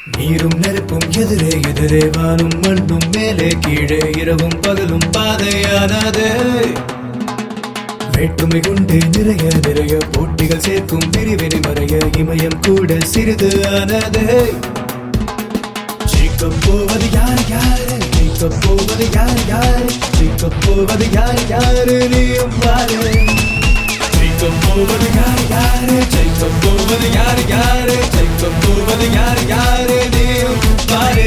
நீரும் நெருப்பும் எதிரே எதிரே வானும் மண்ணும் மேலே கீழே இரவும் பகலும் பாதையானது வேற்றுமை கொண்டு நிறைய நிறைய போட்டிகள் சேர்க்கும் பிரிவினை மறைய இமயம் கூட சிறிது ஆனது ஜெயிக்கப் போவது யார் யாரு ஜெயிக்கப் போவது யார் யாரு ஜெயிக்கப் போவது யார் யாரு நீயும் பாரு ஜெயிக்கப் போவது யார் யாரு ஜெயிக்கப் போவது யார் யாரு ஜெயிக்கப் போவது யார் யாரு நீயும் பாரு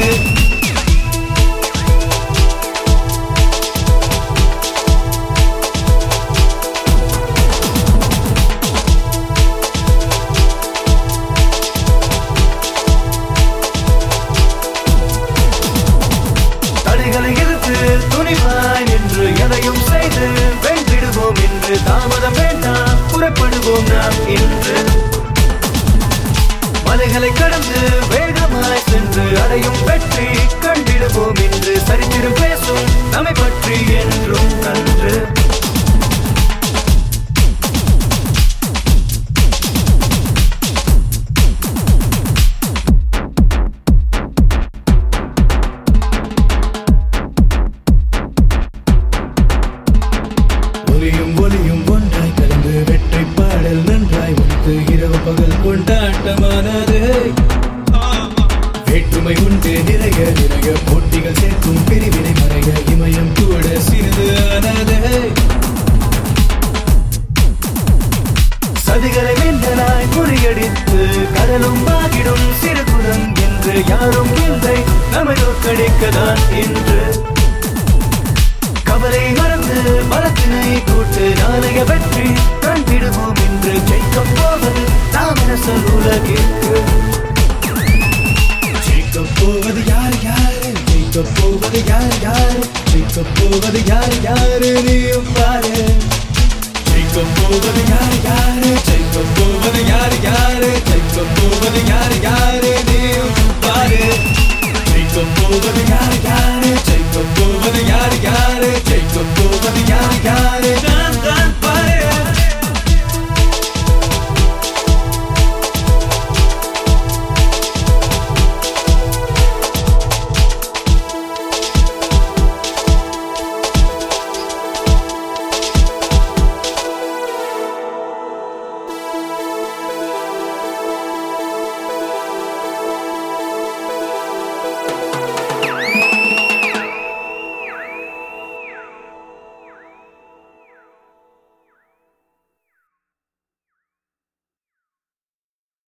தடைகளை எதிர்த்து துணிவாய் நின்று எதையும் செய்து வென்றிடுவோம் என்று தாமதம் வேண்டாம் புறப்படுவோம் நாம் இன்று மலைகளை கடந்து வேகமாய் சென்று அடையும் வெற்றி கண்டிடுவோம் என்று சரித்திரம் பேசும் நம்மை பற்றி என்றும் நன்று ஒலியும் ஒலியும் ஒன்றாய் கலந்து வெற்றி பாடல் நன்றாய் வந்து இரவு பகல் கொண்டாட்டமானது வேற்றுமை உண்டு நிறைய நிறைய போட்டிகள் சேர்க்கும் பிரிவினை மறைய இமயம் கூட சிறிது ஆனது சதிகளை வென்றனாய் முறியடித்து கடலும் ஆகிடும் சிறுகுடம் என்று யாரும் இல்லை நம்மை தோற்கடிக்கதான் என்று கவலை மறந்து பலத்தினை கூட்டு நாளைய வெற்றி கண்டிடுவோம் என்று ஜெயிக்கப் போவது நாம் அரசல் உலகிற்கு ஜெயிக்கப் போவது யார் யாரு ஜெயிக்கப் போவது யார் யாரு ஜெயிக்கப் போவது யார் யாரு நீயும் பாரு